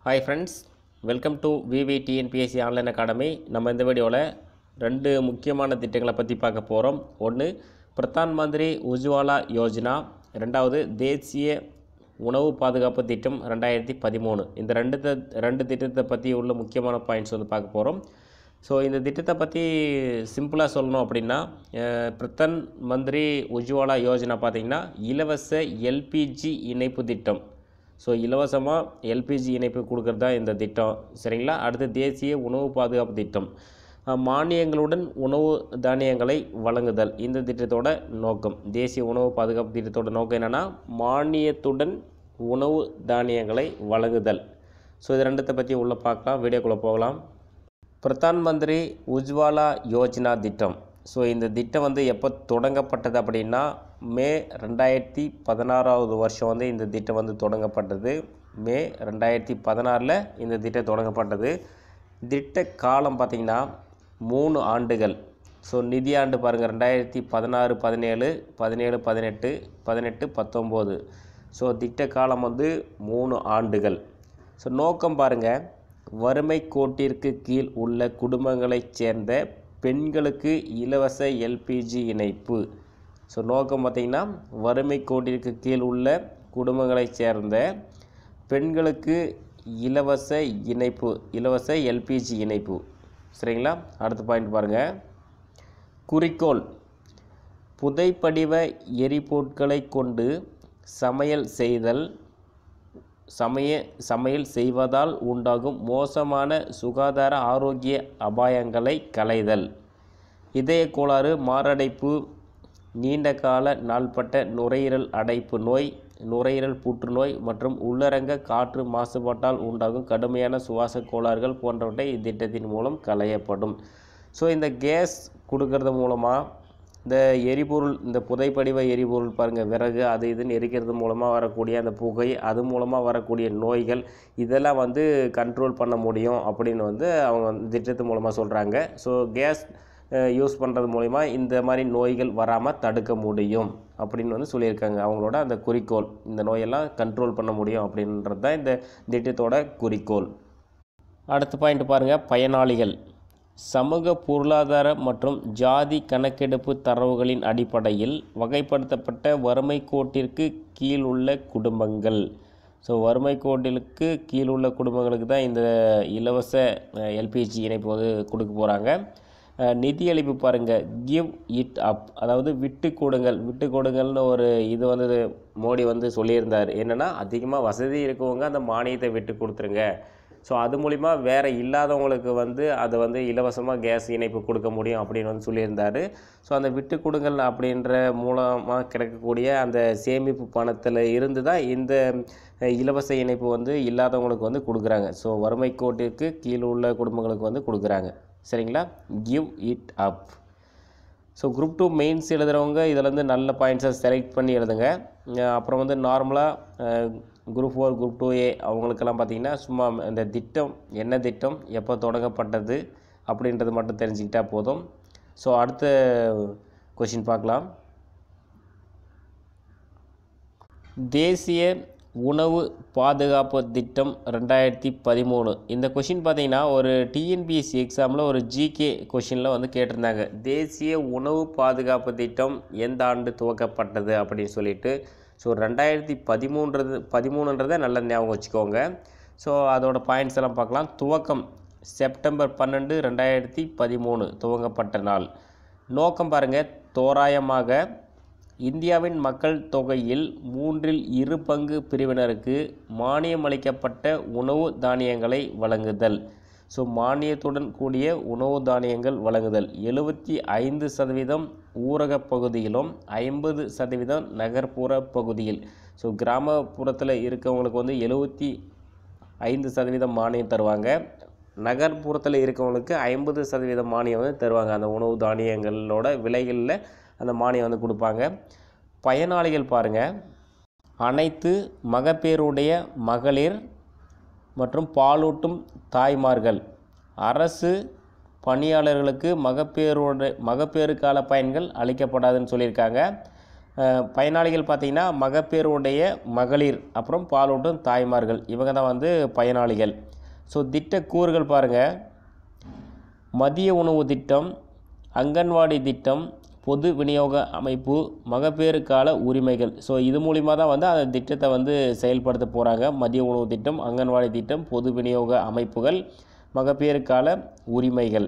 hi friends welcome to VV TNPSC online academy நம்ம இந்த வீடியோவில் ரெண்டு முக்கியமான திட்டங்களை பற்றி பார்க்க போகிறோம் ஒன்று பிரதான் மந்திரி உஜ்வாலா யோஜனா ரெண்டாவது தேசிய உணவு பாதுகாப்பு திட்டம் ரெண்டாயிரத்தி பதிமூணு இந்த ரெண்டு த- ரெண்டு திட்டத்தை பற்றி உள்ள முக்கியமான பாயிண்ட்ஸ் வந்து பார்க்க போகிறோம் ஸோ இந்த திட்டத்தை பற்றி சிம்பிளாக சொல்லணும் அப்படின்னா அஹ், பிரதான் மந்திரி உஜ்வாலா யோஜனா பார்த்திங்கன்னா இலவச எல்பிஜி இணைப்பு திட்டம் ஸோ இலவசமாக எல்பிஜி இணைப்பு கொடுக்கறது தான் இந்த திட்டம் சரிங்களா அடுத்து தேசிய உணவு பாதுகாப்பு திட்டம் அஹ், மானியங்களுடன் உணவு தானியங்களை வழங்குதல் இந்த திட்டத்தோட நோக்கம் தேசிய உணவு பாதுகாப்பு திட்டத்தோட நோக்கம் என்னென்னா மானியத்துடன் உணவு தானியங்களை வழங்குதல் ஸோ இது ரெண்டத்தை பற்றி உள்ளே பார்க்கலாம் வீடியோக்குள்ளே போகலாம் பிரதான் மந்திரி உஜ்வாலா யோஜனா திட்டம் ஸோ இந்த திட்டம் வந்து எப்போ தொடங்கப்பட்டது அப்படின்னா மே ரெண்டாயிரத்தி பதினாறாவது வருஷம் வந்து இந்த திட்டம் வந்து தொடங்கப்பட்டது மே ரெண்டாயிரத்தி பதினாறில் இந்த திட்டம் தொடங்கப்பட்டது திட்ட காலம் பார்த்திங்கன்னா மூணு ஆண்டுகள் ஸோ நிதியாண்டு பாருங்கள் ரெண்டாயிரத்தி பதினாறு பதினேழு பதினேழு பதினெட்டு பதினெட்டு பத்தொம்போது ஸோ திட்ட காலம் வந்து மூணு ஆண்டுகள் ஸோ நோக்கம் பாருங்கள் வறுமை கோட்டிற்கு கீழ் உள்ள குடும்பங்களைச் சேர்ந்த பெண்களுக்கு இலவச எல்பிஜி இணைப்பு ஸோ நோக்கம் பார்த்திங்கன்னா வறுமை கோட்டிற்கு கீழ் உள்ள குடும்பங்களைச் சேர்ந்த பெண்களுக்கு இலவச இணைப்பு இலவச எல்பிஜி இணைப்பு சரிங்களா அடுத்த பாயிண்ட் பாருங்கள் குறிக்கோள் புதைப்படிவ எரிபொருட்களை கொண்டு சமையல் செய்தல் சமய சமையல் செய்வதால் உண்டாகும் மோசமான சுகாதார ஆரோக்கிய அபாயங்களை களைதல் இதய கோளாறு மாரடைப்பு நீண்டகால நாள்பட்ட நுரையீரல் அடைப்பு நோய் நுரையீரல் புற்றுநோய் மற்றும் உள்ளரங்க காற்று மாசுபாட்டால் உண்டாகும் கடுமையான சுவாச கோளாறுகள் போன்றவற்றை இத்திட்டத்தின் மூலம் களையப்படும் ஸோ இந்த கேஸ் கொடுக்கறது மூலமாக இந்த எரிபொருள் இந்த புதைப்படிவ எரிபொருள் பாருங்கள் விறகு அது இதுன்னு எரிக்கிறது மூலமாக வரக்கூடிய அந்த புகை அது மூலமாக வரக்கூடிய நோய்கள் இதெல்லாம் வந்து கண்ட்ரோல் பண்ண முடியும் அப்படின்னு வந்து அவங்க வந்து திட்டத்து மூலமாக சொல்கிறாங்க ஸோ கேஸ் யூஸ் பண்ணுறது மூலிமா இந்த மாதிரி நோய்கள் வராமல் தடுக்க முடியும் அப்படின்னு வந்து சொல்லியிருக்காங்க அவங்களோட அந்த குறிக்கோள் இந்த நோயெல்லாம் கண்ட்ரோல் பண்ண முடியும் அப்படின்றது தான் இந்த திட்டத்தோட குறிக்கோள் அடுத்த பாயிண்ட் பாருங்கள் பயனாளிகள் சமூக பொருளாதார மற்றும் ஜாதி கணக்கெடுப்பு தரவுகளின் அடிப்படையில் வகைப்படுத்தப்பட்ட வறுமை கோட்டிற்கு கீழ் உள்ள குடும்பங்கள் ஸோ வறுமை கோட்டிற்கு கீழ் உள்ள குடும்பங்களுக்கு தான் இந்த இலவச எல்பிஜி இணைப்பு வந்து கொடுக்க போகிறாங்க நிதியளிப்பு பாருங்கள் கிவ் இட் அப் அதாவது விட்டு கொடுங்கள் விட்டு கொடுங்கள்னு ஒரு இது வந்து மோடி வந்து சொல்லியிருந்தார் என்னென்னா அதிகமாக வசதி இருக்கவங்க அந்த மானியத்தை விட்டு கொடுத்துருங்க ஸோ அது மூலிமா வேறு இல்லாதவங்களுக்கு வந்து அதை வந்து இலவசமாக கேஸ் இணைப்பு கொடுக்க முடியும் அப்படின்னு வந்து சொல்லியிருந்தார் ஸோ அந்த விட்டு கொடுங்கள் அப்படின்ற மூலமாக கிடைக்கக்கூடிய அந்த சேமிப்பு பணத்தில் இருந்து தான் இந்த அஹ், இலவச இணைப்பு வந்து இல்லாதவங்களுக்கு வந்து கொடுக்குறாங்க ஸோ வறுமை கோட்டிற்கு கீழே உள்ள குடும்பங்களுக்கு வந்து கொடுக்குறாங்க சரிங்களா give it up so group two mains எழுதுகிறவங்க இதில் வந்து நல்ல பாயிண்ட்ஸை செலக்ட் பண்ணி எழுதுங்க அஹ் அப்புறம் வந்து நார்மலாக group four group two A அவங்களுக்கெல்லாம் பார்த்தீங்கன்னா சும்மா இந்த திட்டம் என்ன திட்டம் எப்போ தொடங்கப்பட்டது அப்படின்றது மட்டும் தெரிஞ்சுக்கிட்டா போதும் ஸோ அடுத்த கொஷின் பார்க்கலாம் தேசிய உணவு பாதுகாப்பு திட்டம் ரெண்டாயிரத்தி பதிமூணு இந்த கொஷின் பார்த்தீங்கன்னா ஒரு டிஎன்பிஎஸ்சி எக்ஸாமில் ஒரு ஜிகே கொஷினில் வந்து கேட்டிருந்தாங்க தேசிய உணவு பாதுகாப்பு திட்டம் எந்த ஆண்டு துவக்கப்பட்டது அப்படின்னு சொல்லிட்டு ஸோ ரெண்டாயிரத்தி பதிமூன்றது பதிமூணுன்றதை நல்ல ஞாபகம் வச்சுக்கோங்க ஸோ அதோட பாயிண்ட்ஸ் எல்லாம் பார்க்கலாம் துவக்கம் செப்டம்பர் பன்னெண்டு ரெண்டாயிரத்தி பதிமூணு துவங்கப்பட்ட நாள் நோக்கம் பாருங்கள் தோராயமாக இந்தியாவின் மக்கள் தொகையில் மூன்றில் இரு பங்கு பிரிவினருக்கு மானியமளிக்கப்பட்ட உணவு தானியங்களை வழங்குதல் ஸோ மானியத்துடன் கூடிய உணவு தானியங்கள் வழங்குதல் எழுபத்தி ஐந்து சதவீதம் ஊரகப் பகுதியிலும் ஐம்பது சதவீதம் நகர்ப்புற பகுதியில் ஸோ கிராமப்புறத்தில் இருக்கவங்களுக்கு வந்து எழுபத்தி ஐந்து சதவீதம் மானியம் தருவாங்க நகர்ப்புறத்தில் இருக்கவங்களுக்கு ஐம்பது சதவீதம் மானியம் வந்து தருவாங்க அந்த உணவு தானியங்களோட விலைகளில் அந்த மானியம் வந்து கொடுப்பாங்க பயனாளிகள் பாருங்கள் அனைத்து மகப்பேறுடைய மகளிர் மற்றும் பாலூட்டும் தாய்மார்கள் அரசு பணியாளர்களுக்கு மகப்பேரோட மகப்பேறு கால பயன்கள் அளிக்கப்படாதுன்னு சொல்லியிருக்காங்க அஹ், பயனாளிகள் பார்த்திங்கன்னா மகப்பேறுடைய மகளிர் அப்புறம் பாலூட்டும் தாய்மார்கள் இவங்க தான் வந்து பயனாளிகள் ஸோ திட்ட கூறுகள் பாருங்கள் மதிய உணவு திட்டம் அங்கன்வாடி திட்டம் பொது விநியோக அமைப்பு மகப்பேறு கால உரிமைகள் ஸோ இது மூலிமா தான் வந்து அந்த திட்டத்தை வந்து செயல்படுத்த போகிறாங்க மதிய உணவு திட்டம் அங்கன்வாடி திட்டம் பொது விநியோக அமைப்புகள் மகப்பேறு கால உரிமைகள்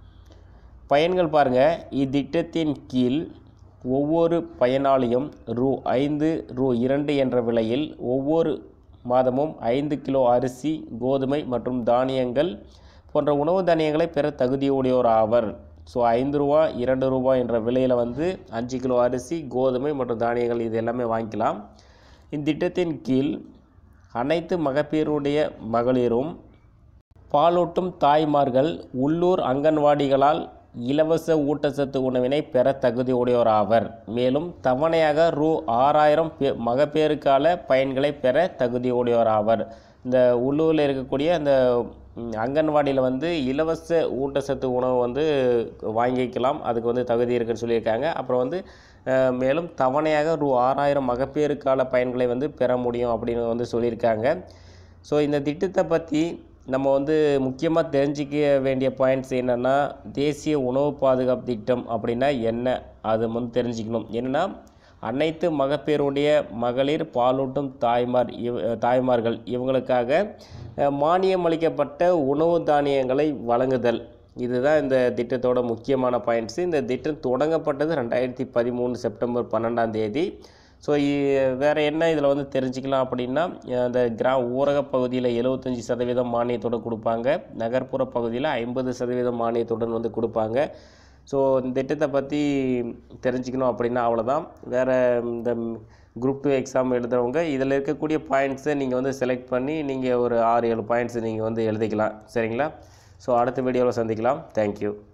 பயன்கள் பாருங்கள் இத்திட்டத்தின் கீழ் ஒவ்வொரு பயனாளியும் ரூ ஐந்து ரூ இரண்டு என்ற விலையில் ஒவ்வொரு மாதமும் ஐந்து கிலோ அரிசி கோதுமை மற்றும் தானியங்கள் போன்ற உணவு தானியங்களை பெற தகுதியுடையோர் ஆவர் ஸோ ஐந்து ரூபா இரண்டு ரூபா என்ற விலையில் வந்து அஞ்சு கிலோ அரிசி கோதுமை மற்றும் தானியங்கள் இது எல்லாமே வாங்கிக்கலாம் இத்திட்டத்தின் கீழ் அனைத்து மகப்பேறுடைய மகளிரும் பாலூட்டும் தாய்மார்கள் உள்ளூர் அங்கன்வாடிகளால் இலவச ஊட்டச்சத்து உணவினை பெற தகுதியுடையோர் ஆவர் மேலும் தவணையாக ரூ ஆறாயிரம் பே மகப்பேறுக்கால பயன்களை பெற தகுதியுடையோர் ஆவர் இந்த உள்ளூரில் இருக்கக்கூடிய அந்த ம், அங்கன்வாடியில் வந்து இலவச ஊட்டச்சத்து உணவு வந்து வாங்கிக்கலாம் அதுக்கு வந்து தகுதி இருக்குன்னு சொல்லியிருக்காங்க அப்புறம் வந்து அஹ், மேலும் தவணையாக ரூ ஆறாயிரம் மகப்பேறுக்கால பயன்களை வந்து பெற முடியும் அப்படின்னு வந்து சொல்லியிருக்காங்க ஸோ இந்த திட்டத்தை பற்றி நம்ம வந்து முக்கியமாக தெரிஞ்சிக்க வேண்டிய பாயிண்ட்ஸ் என்னென்னா தேசிய உணவு பாதுகாப்பு திட்டம் அப்படின்னா என்ன அது வந்து தெரிஞ்சுக்கணும் என்னென்னா அனைத்து மகப்பேறுடைய மகளிர் பாலூட்டும் தாய்மார் இவ் தாய்மார்கள் இவங்களுக்காக அஹ், மானியம் அளிக்கப்பட்ட உணவு தானியங்களை வழங்குதல் இதுதான் இந்த திட்டத்தோட முக்கியமான பாயிண்ட்ஸு இந்த திட்டம் தொடங்கப்பட்டது ரெண்டாயிரத்தி பதிமூணு செப்டம்பர் பன்னெண்டாம் தேதி ஸோ வேறு என்ன இதில் வந்து தெரிஞ்சுக்கலாம் அப்படின்னா அந்த கிரா ஊரக பகுதியில் எழுபத்தஞ்சி சதவீதம் மானியத்துடன் கொடுப்பாங்க நகர்ப்புற பகுதியில் ஐம்பது சதவீதம் மானியத்துடன் வந்து கொடுப்பாங்க ஸோ இந்த திட்டத்தை பற்றி தெரிஞ்சுக்கணும் அப்படின்னா அவ்வளோதான் வேறு இந்த குரூப் டூ எக்ஸாம் எழுதுறவங்க இதில் இருக்கக்கூடிய பாயிண்ட்ஸை நீங்கள் வந்து செலக்ட் பண்ணி நீங்கள் ஒரு ஆறு ஏழு பாயிண்ட்ஸ் நீங்கள் வந்து எழுதிக்கலாம் சரிங்களா ஸோ அடுத்த வீடியோவில் சந்திக்கலாம் தேங்க்யூ